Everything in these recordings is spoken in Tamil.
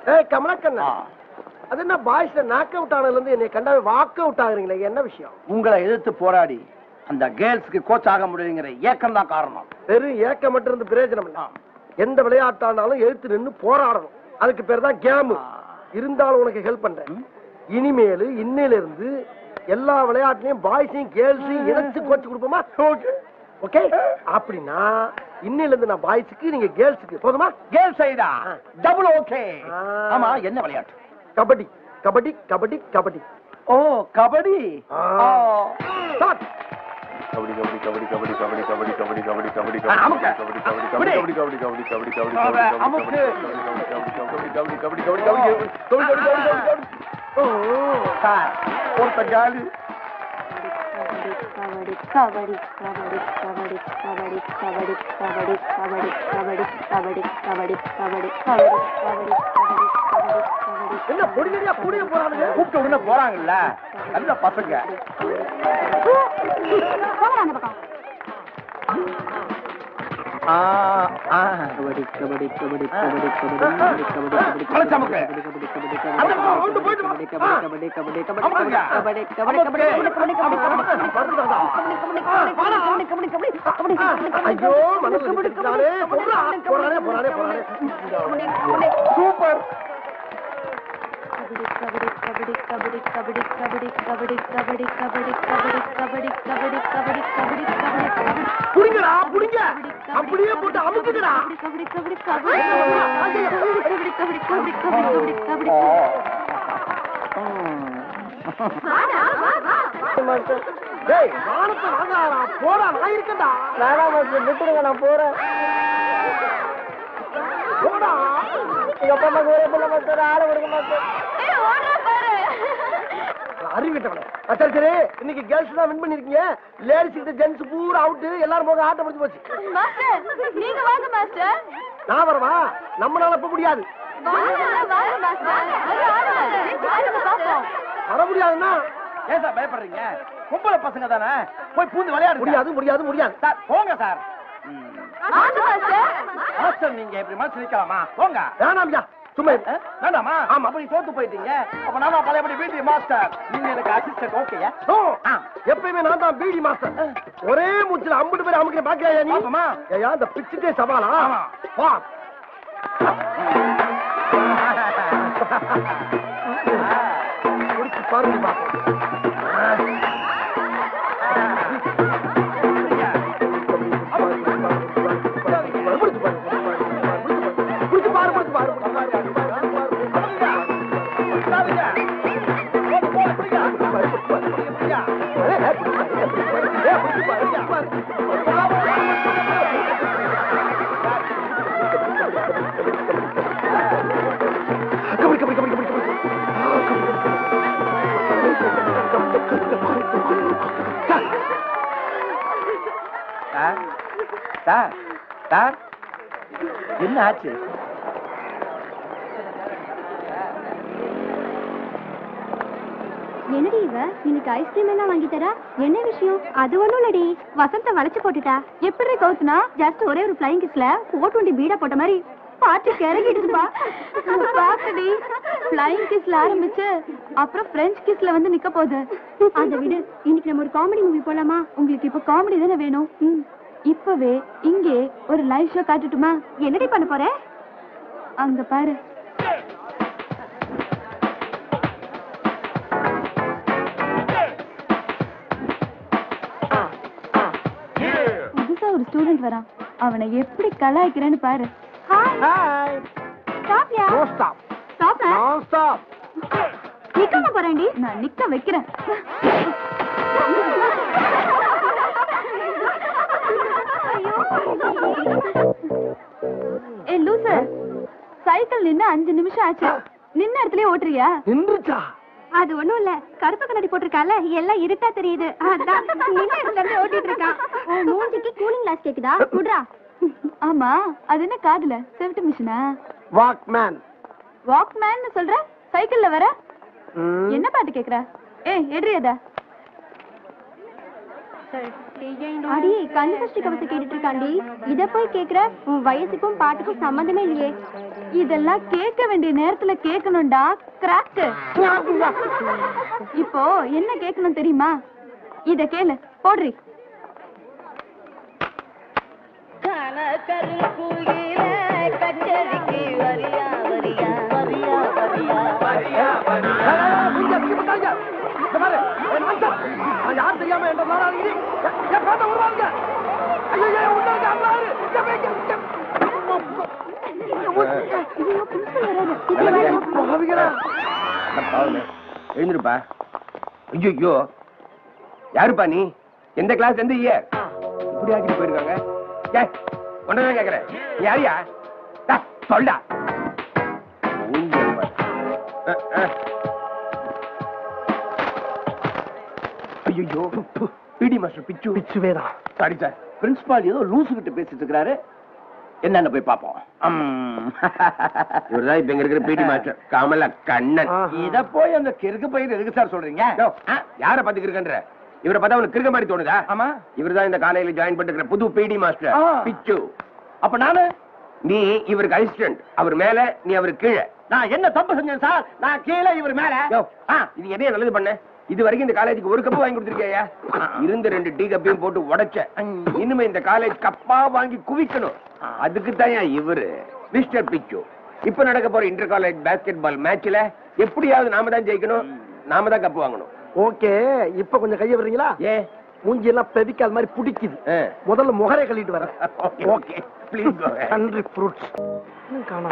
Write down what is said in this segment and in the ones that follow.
ஏய் கமலக்கண்ணா அது என்ன பாய்ஸ்ல நாக் அவுட் ஆனதுல இருந்து என்னை கண்டாவே வாக் அவுட் ஆகுறீங்களே என்ன விஷயம் உங்களை எதிர்த்து போராடி அந்த கேர்ள்ஸ்க்கு கோச் ஆக முடியுங்கிற ஏக்கம் தான் காரணம் வெறும் ஏக்கம் மட்டும் இருந்து பிரயோஜனம் இல்ல எந்த விளையாட்டானாலும் எழுத்து நின்னு போராடணும் அதுக்கு பேர் தான் கேம் இருந்தாலும் உனக்கு ஹெல்ப் பண்றேன் இனிமேலு இன்னையில இருந்து எல்லா விளையாட்டுலயும் பாய்ஸையும் கேர்ள்ஸையும் இணைச்சு கோச்சு கொடுப்போமா ஓகே அப்படின்னா இன்னையில இருந்து நான் பாய்ஸுக்கு நீங்க கேர்ள்ஸுக்கு போதுமா கேர்ள்ஸ் சைடா டபுள் ஓகே ஆ. ஆமா என்ன விளையாட்டு கபடி கபடி கபடி கபடி ஓ கபடி ஆ. ஓ. Start. கபடி கபடி கபடி கபடி கபடி கபடி கபடி கபடி கபடி ஆ, அமுக்க. கபடி கபடி விடு. கபடி கபடி கபடி கபடி கபடி அவ கபடி அமுக்கு. கபடி கபடி கபடி கபடி கபடி கபடி கபடி கபடி கபடி ஓ சார் ஒருத்த காலி கபடி கபடி கபடி கபடி கபடி கபடி கபடி கபடி கபடி கபடி கபடி கபடி கபடி கபடி கபடி கபடி கபடி என்ன பொடியா புடிய போறானுங்க கூப்பிட்ட உடனே போறாங்கல்ல நல்ல பசங்க போங்கடா அந்த பக்கம் ஆ, ஆ. கபடி கபடி கபடி ஆ. கபடி கபடி கபடி கபடி கபடி அழைச்சு அமுக்கு. கபடி கபடி கபடி அந்த கபடி பக்கம் கொண்டு போயிட்டு வா. கபடி கபடி கபடி கபடி அமுக்குங்க. கபடி கபடி கபடி அமுக்கு. கபடி கபடி ஐயோ மனசுல நிக்கிறானே போறா, போறானே போறானே போறானே சூப்பர் கபடி கபடி கபடி கபடி கபடி கபடி கபடி கபடி கபடி கபடி கபடி கபடி கபடி கபடி கபடி புடிங்கடா புடிங்க அப்படியே போட்டு அமுக்குங்கடா கபடி கபடி கபடி கபடி கபடி கபடி கபடி கபடி கபடி டேய் வானத்தை வாங்காடா போடா நான் இருக்கேன்டா வேணாம் மாஸ்டர் விட்டுருங்க நான் போறேன் போடா எங்க அப்பா அம்மாக்கு ஒரே பிள்ளை மாஸ்டர் ஆளை கொடுக்க மாஸ்டர் அறிவிட்டவனே சரி சரி இன்னைக்கு கேர்ள்ஸ் தான் வின் பண்ணிருக்கீங்க லேடிஸ் கிட்ட ஜென்ஸ் பூரா அவுட் எல்லாரும் போக ஆட்டம் முடிஞ்சு போச்சு மாஸ்டர் நீங்க வாங்க மாஸ்டர் நான் வரவா நம்மளால இப்ப முடியாது வாங்க வாங்க மாஸ்டர் வாங்க பாப்போம் வர முடியாதுன்னா ஏன் சார் பயப்படுறீங்க பொம்பளை பசங்க தானே போய் பூந்து விளையாடு முடியாது முடியாது முடியாது சார் போங்க சார் ம். வாங்க மாஸ்டர் மாஸ்டர் நீங்க இப்படி மனசு நிக்கலாமா போங்க வேணாம்யா சும்மா இரு. ஆ? வேண்டாமா ஆமா. அப்ப நீ தோத்து போயிட்டீங்க அப்ப நான் பழையபடி வீட்டு மாஸ்டர் நீங்க எனக்கு அசிஸ்டன்ட் ஓகேயா ஓ, ஆ. எப்பயுமே நான் தான் பீடி மாஸ்டர் ஒரே மூச்சுல ஐம்பது பேர் அமுக்கிற பாக்கியா நீ பாப்போமா? ஏயா இந்த பிச்சுட்டே சவாலா ஆமா. வா குடிச்சு பாருங்க பாப்போம் குடிச்சு பாரு குடிச்சு பாரு kabaddi kabaddi kabaddi kabaddi sir sir sir என்ன ஆச்சு என்னடி இவ இன்னைக்கு ஐஸ்கிரீம் எல்லாம் வாங்கி தரா என்ன விஷயம் அது ஒண்ணும் இல்லடி வசந்த வளைச்சு போட்டுட்டா எப்படி கவுத்துனா ஜஸ்ட் ஒரே ஒரு ஃபிளைங் கிஸ்ல போட்டு வண்டி பீடா போட்ட மாதிரி பாட்டு கிறங்கிடுதுப்பா பாக்கடி ஃபிளைங் கிஸ்ல ஆரம்பிச்சு அப்புறம் பிரெஞ்ச் கிஸ்ல வந்து நிக்க போகுது அதை விடு இன்னைக்கு நம்ம ஒரு காமெடி மூவி போலாமா உங்களுக்கு இப்ப காமெடி தானே வேணும் ம். இப்பவே இங்கே ஒரு லைவ் ஷோ காட்டுட்டுமா என்னடி பண்ண போற அங்க பாரு புதுசா ஒரு ஸ்டூடெண்ட் வரான் அவனை எப்படி கலாய்க்கிறேன்னு பாரு ஹாய் ஸ்டாப்யா நோ ஸ்டாப் ஸ்டாப் நான் ஸ்டாப் நிக்காம போறேன்டி நான் நிக்க வைக்கிறேன் ஏ லூசு சைக்கிள் நின்னு அஞ்சு நிமிஷம் ஆச்சு நின்ன இடத்துலயே ஓட்டுறியா நின்றுச்சா அது ஒண்ணும் இல்ல கருப்பு கண்ணாடி போட்டிருக்கால எல்லாம் இருட்டா தெரியுது அதான் நின்ன இடத்துல இருந்து ஓட்டிட்டு இருக்கான் உன் மூஞ்சிக்கு கூலிங் கிளாஸ் கேக்குதா குடுறா ஆமா அது என்ன காதுல செவிட்டு மிஷினா வாக்மேன் வாக்மேன் சொல்ற சைக்கிள்ல வர என்ன பாட்டு கேக்குற ஏய் எடுறி அத அடி கண் கஷ்டி கவசம் கேட்டுட்டு இருக்காண்டி இத போய் கேக்குற உன் வயசுக்கும் பாட்டுக்கும் சம்மந்தமே இல்லையே இதெல்லாம் கேட்க வேண்டிய நேரத்துல கேட்கணும்டா கிராக்கு இப்போ என்ன கேட்கணும் தெரியுமா இத கேளு போடுறி யார் தெரியாம என்ற நாளாகி என் பேட்ட வருவாங்க ஐயோ உள்ள இருக்க அம்மாரு ஐயோ, principal வராரு. சீக்கிரம் வாங்க. பாவிகளா எழுந்திருப்பா ஐயோ யாருப்பா நீ எந்த கிளாஸ் எந்த இயர் இப்படி ஆக்கிட்டு போயிருக்காங்க ஏ ஒன்றதான் கேக்குறேன் நீ யாரியா டா, சொல்டா ஊஞ்சல் பாரு. அஹ், அஹ். ஐயையோ பிடி மாஸ்டர் பிச்சு பிச்சுவேதான் சாரி சார் பிரின்சிபால் ஏதோ லூசு கிட்ட பேசிட்டு இருக்காரு என்னன்னு போய் பாப்போம் இவர்தான் இப்ப இங்க இருக்கிற பிடி மாஸ்டர் கமல கண்ணன் ஆஹா. இத போய் அந்த கிறுக்கு பையன் எதுக்கு சார் சொல்றீங்க யார பாத்து கிறுக்கன்ற இவரை பார்த்தா அவனுக்கு கிறுக்க மாதிரி தோணுதா ஆமா இவர்தான் இந்த காலையில ஜாயின் பண்ணிருக்கிற புது பிடி மாஸ்டர் பிச்சு அப்ப நானு நீ இவருக்கு அசிஸ்டன்ட் அவர் மேல நீ அவர் கீழே நான் என்ன தப்பு செஞ்சேன் சார் நான் கீழே இவர் மேல இது எதைய நல்லது பண்ண இது வரைக்கும் இந்த காலேஜுக்கு ஒரு கப்பு வாங்கி கொடுத்துருக்கியா இருந்த ரெண்டு டீ கப்பையும் போட்டு உடைச்ச இனிமே இந்த காலேஜ் கப்பா வாங்கி குவிக்கணும் அதுக்கு தான் இவரு மிஸ்டர் பிச்சு இப்ப நடக்க போற இன்டர் காலேஜ் பாஸ்கெட் பால் மேட்ச்ல எப்படியாவது நாம தான் ஜெயிக்கணும் நாம தான் கப்பு வாங்கணும் ஓகே இப்ப கொஞ்சம் கைய விடுறீங்களா ஏ மூஞ்சி எல்லாம் பெதிக்காத மாதிரி பிடிக்குது முதல்ல முகரை கழிட்டு வரேன் ஓகே ப்ளீஸ் கண்ட்ரி ஃப்ரூட்ஸ் காணாம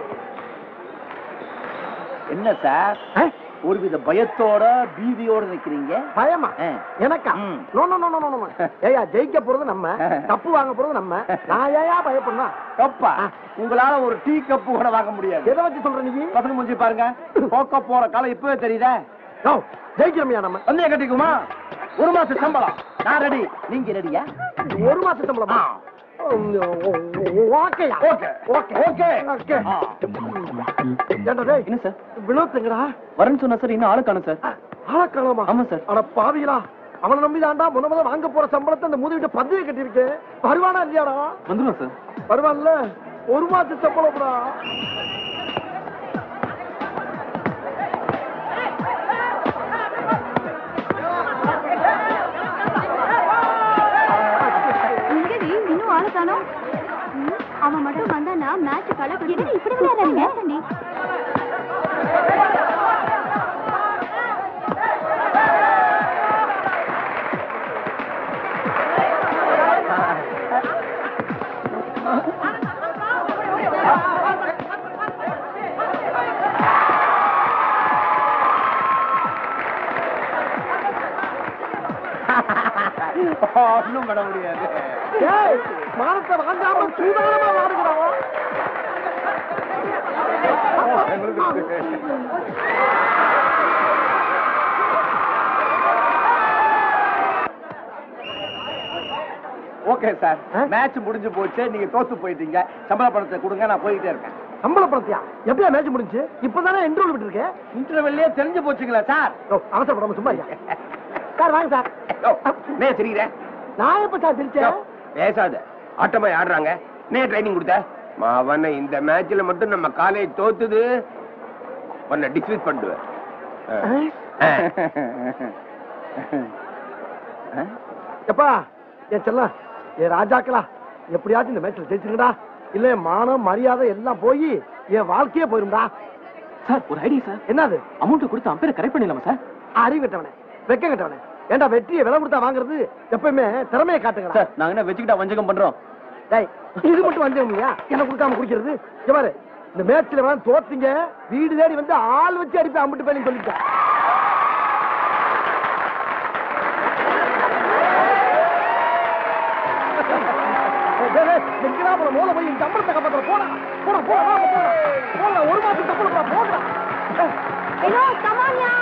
என்ன சார் ஒருவித பயத்தோட பீதியோட நிக்கிறீங்க பயமா ஆ. எனக்கா ம். No no no no no ஏயா ஜெயிக்க போறது நம்ம தப்பு வாங்க போறது நம்ம நான் ஏயா பயப்படணும் கப்பா உங்களால ஒரு டீ கப்பு கூட வாங்க முடியாது எதை வச்சு சொல்ற நீ பசங்க முடிஞ்சு பாருங்க போக்க போற காலம் இப்பவே தெரியுதா யோ, ஜெயிக்கிறோம்யா நம்ம வந்து கட்டிக்குமா ஒரு மாசம் சம்பளம் நான் ரெடி நீங்க ரெடியா ஒரு மாசம் சம்பளமா ஓகேயா ஓகே ஓகே ஓகே ஓகே ஏண்டா டேய் என்ன சார் வினோத்துங்கடா வரேன்னு சொன்னா சார் இன்னும் ஆளு காணும் சார் ஆளக்காலமா ஆமா சார். அட பாவிகளா அவனை நம்பிதான்டா முத முத வாங்க போற சம்பளத்தை அந்த முதுகிட்ட பதவி கட்டிருக்கு வருவானா இல்லையாடா வந்துடும் சார் வருவான்ல ஒரு மாசம் சம்பளம்டா எங்கடி இன்னும் ஆளு காணோம் ம், அவன் மட்டும் வந்தானா மேட்ச் களை இப்படி விளையாடுறீங்க ஒண்ணும் பண்ண முடியாது ஏய் மானத்தை வாங்காம சூதானமா வாடுகிறான் ஓகே சார் ஆ? மேட்ச் முடிஞ்சு போச்சு நீங்க தோத்து போயிட்டீங்க சம்பள பணத்தை கொடுங்க நான் போயிட்டே இருக்கேன் சம்பள பணத்தையா எப்படியா மேட்ச் முடிஞ்சு இப்பதானே என்ரோல் விட்டுருக்கேன் இன்டர்வெல்லே தெரிஞ்சு போச்சுங்களா சார் யோ, அவசரப்படாம சும்மா இருயா. சார் வாங்க சார் நே சரிங்க நான் எப்ப சார் தெரிச்சேன் பேசாத ஆட்டமா ஆடுறாங்க நே ட்ரைனிங் கொடுத்த அவன இந்த மேட்ச்ல மட்டும் நம்ம காலேஜ் தோத்துது உன்னை டிஸ்மிஸ் பண்ணுவேன் எப்பா என் செல்லம் என் ராஜாக்களா எப்படியாச்சும் இந்த மேட்ச்ல ஜெயிச்சுங்கடா இல்ல என் மானம் மரியாதை எல்லாம் போய் என் வாழ்க்கையே போயிரும்டா சார் ஒரு ஐடியா சார் என்னது அமௌண்ட் கொடுத்து அம்பேரை கரெக்ட் பண்ணிடலாமா சார் அறிவு கட்டவனே வெக்க கட்டவனே ஏண்டா வெற்றியை விலை கொடுத்தா வாங்குறது எப்பவுமே திறமையை காட்டுங்கடா சார் நாங்க என்ன வச்சுக்கிட்டா வஞ்சகம் பண்றோம் டேய் இது மட்டும் வந்தவங்க என்ன கொடுக்காம குடிக்கிறது இங்க பாரு இந்த மேட்ச்ல வேணா தோத்தீங்க வீடு தேடி வந்து ஆள் வச்சு அடிப்பேன் அம்பிட்டு போய் சொல்லிட்டேன் டேய், டேய், எங்கடா போற மூல போய் இந்த சம்பளத்தை காப்பாத்துற போடா போடா போடா வாங்க, போடா போடா ஒரு மாசம் சம்பளம் போடா ஏய், ஐயோ கமான்யா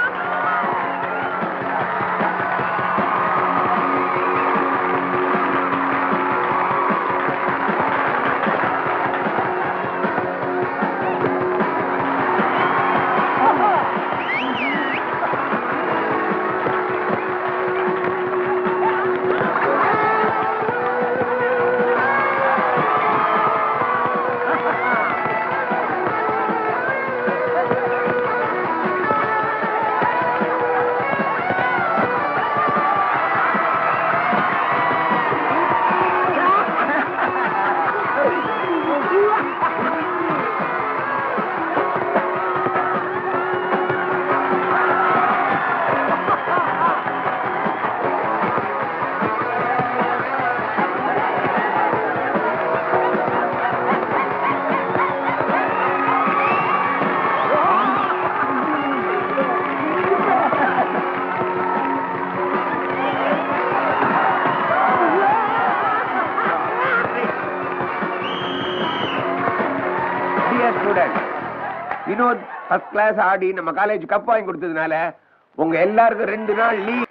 ஸ்டூடெண்ட் வினோத் ஃபர்ஸ்ட் கிளாஸ் ஆடி நம்ம காலேஜ் கப் வாங்கி கொடுத்ததுனால உங்க எல்லாருக்கும் ரெண்டு நாள் லீவ்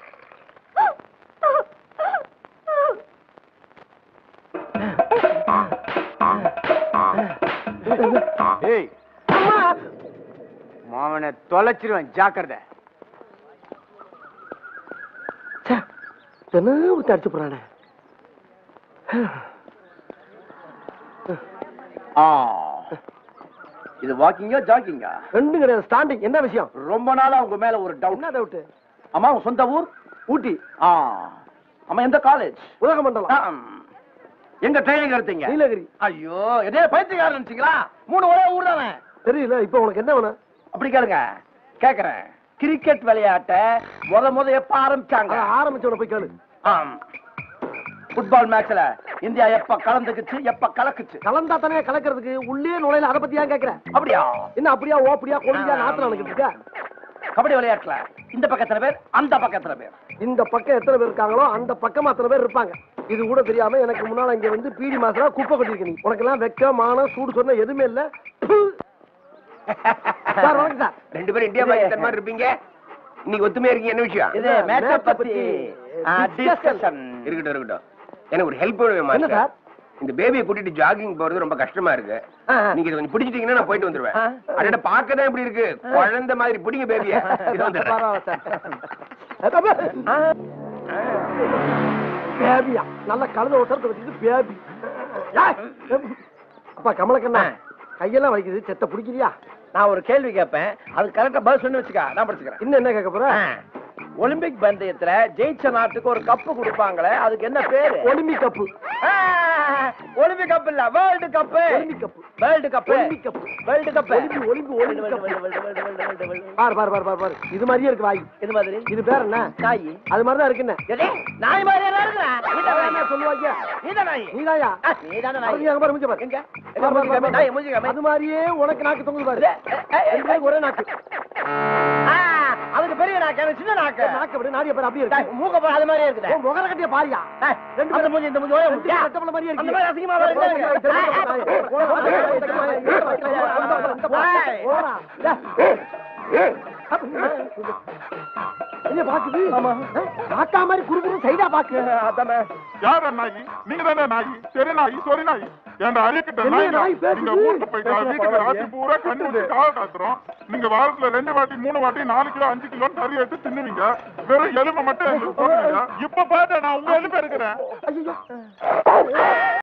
ஏய் மாவனை தொலைச்சிருவேன் ஜாக்கிரதை என்ன ஊத்தி அடிச்சு போறானே ஆ இது வாக்கிங்கா ஜாக்கிங்கா ரெண்டும் கிடையாது ஸ்டாண்டிங் என்ன விஷயம் ரொம்ப நாளா உங்க மேல ஒரு டவுட் என்ன டவுட் அம்மா உங்க சொந்த ஊர் ஊட்டி ஆ அம்மா எந்த காலேஜ் உதகமண்டலம் எங்க ட்ரைனிங் எடுத்தீங்க நீலகிரி ஐயோ இதே பைத்தியக்காரன் நினைச்சீங்களா மூணு ஒரே ஊர் தானே தெரியல இப்ப உனக்கு என்ன வேணும் அப்படி கேளுங்க கேக்குறேன் கிரிக்கெட் விளையாட்ட முத முத எப்ப ஆரம்பிச்சாங்க அத ஆரம்பிச்சவன போய் கேளு ஆம். ஃபுட்பால் மேட்ச்ல இந்தியா எப்ப கலந்துக்குச்சு எப்ப கலக்குச்சு கலந்தா தானே கலக்கிறதுக்கு உள்ளே நுழையில அதை பத்தி ஏன் கேக்குற அப்படியா என்ன அப்படியா ஓப்படியா கொடியா நாத்துல நடக்கிட்டு இருக்க கபடி விளையாட்டுல இந்த பக்கத்துல பேர் அந்த பக்கத்துல பேர் இந்த பக்கம் எத்தனை பேர் இருக்காங்களோ அந்த பக்கம் அத்தனை பேர் இருப்பாங்க இது கூட தெரியாம எனக்கு முன்னால இங்க வந்து பீடி மாசம் குப்பை கொட்டிருக்க நீ உனக்கு எல்லாம் வெக்க மானம் சூடு சொன்ன எதுவுமே இல்ல ப்பு. சார் வணக்கம் சார் ரெண்டு பேரும் இந்தியா பாகிஸ்தான் மாதிரி இருப்பீங்க இன்னைக்கு ஒத்துமையா இருக்கீங்க என்ன விஷயம் இது மேட்ச பத்தி டிஸ்கஷன் இருக்கட்டும் இருக்கட்டும் எனக்கு ஒரு ஹெல்ப் வேணும் என்ன மாஸ்டர் சார்? இந்த பேபியை கூட்டிட்டு ஜாகிங் போறது ரொம்ப கஷ்டமா இருக்கு ஆ, ஆ. நீங்க இதை கொஞ்சம் பிடிச்சிட்டீங்கன்னா நான் போயிட்டு வந்துருவேன் ஆ. அடட பார்க்க தான் இப்படி இருக்கு குழந்தை மாதிரி பிடிங்க பேபிய இது வந்துடுறேன். பரவாயில்ல சார் பேபியா நல்ல கழுத ஒருத்தரத்தை வச்சுட்டு பேபி அப்பா கமலக்கண்ணா கையெல்லாம் வலிக்குது செத்த பிடிக்கிறியா நான் ஒரு கேள்வி கேட்பேன் அது கரெக்டா பதில் சொல்லி வச்சுக்க நான் படிச்சுக்கிறேன் இன்னும் என்ன கேட்க போற ஒலிம்பிக் பந்தயத்துல ஜெயிச்ச நாட்டுக்கு ஒரு கப்பு கொடுப்பாங்களே அதுக்கு என்ன பேரு ஒலிம்பிக் கப்பு ஆ, ஒலிம்பிக் கப் இல்ல world cup Olympic cup world cup Olympic cup world cup ஒலிம்பி ஒலிம்பி ஒலிம்பிக் கப்பு பாரு பாரு பாரு பாரு பாரு இது மாதிரியே இருக்கு வாய் இது மாதிரி இது பேர் என்ன நாய் அது மாதிரி தான் இருக்குன்னு எது? நாய் மாதிரி எல்லாம் இருக்குடா. நீதான் என்ன நாய். சொல்லுவாங்க நீதான் நாய். நீதாயா ஆ, நீதானே நாய். அங்க பாரு மூஞ்சி பாரு எங்க? எங்க பாரு, மூஞ்சி பாரு, காமி? பாரு. நாய் மூஞ்சி காமி. அது மாதிரியே உனக்கு நாக்கு தொங்குது பாரு ஏ, ஏ, ஏ, ரெண்டு பேருக்கு ஒரே நாக்கு ஆ, அதுக்கு பெரிய நாக்கு எனக்கு சின்ன நாக்கு நாக்கு அப்படி நாடிய பாரு அப்படியே டேய், இருக்கு மூக்க பாரு, அது மாதிரியே இருக்குடா. உன் முகர கட்டிய பாரியா டேய், ரெண்டு அந்த பேரும் மூஞ்சி, இந்த மூஞ்சி, ஒரே மூஞ்சி. ரெண்டு ரெட்டை பிள்ளை மாதிரியே அந்த இருக்கு. மாதிரி அசிங்கமா வேற போடா, இருக்கு. போடா, போடா, போடா, போடா, போடா, போடா, போடா. என்ன பாக்குது காக்கா மாதிரி குறு குறு சைடா பாக்கு யார நாயி நீங்க தானே நாயி சரி நாயி சொரி நாயி ஏன்டா அழிக்கிட்ட என்ன நாய் நாய் பேசுது? நீங்க வீட்டுக்கு போயிட்டா வீட்டுக்கு ராத்திரி பூரா கண்டு கால காத்துறோம் நீங்க வாரத்துல ரெண்டு வாட்டி மூணு வாட்டி நாலு கிலோ அஞ்சு கிலோ கறி எடுத்து தின்னுவீங்க வெறும் எலும்பை மட்டும் எங்களுக்கு போடுவீங்க இப்ப பாத்தா நான் உங்க எலும்பு இருக்கிறேன் ஐயோ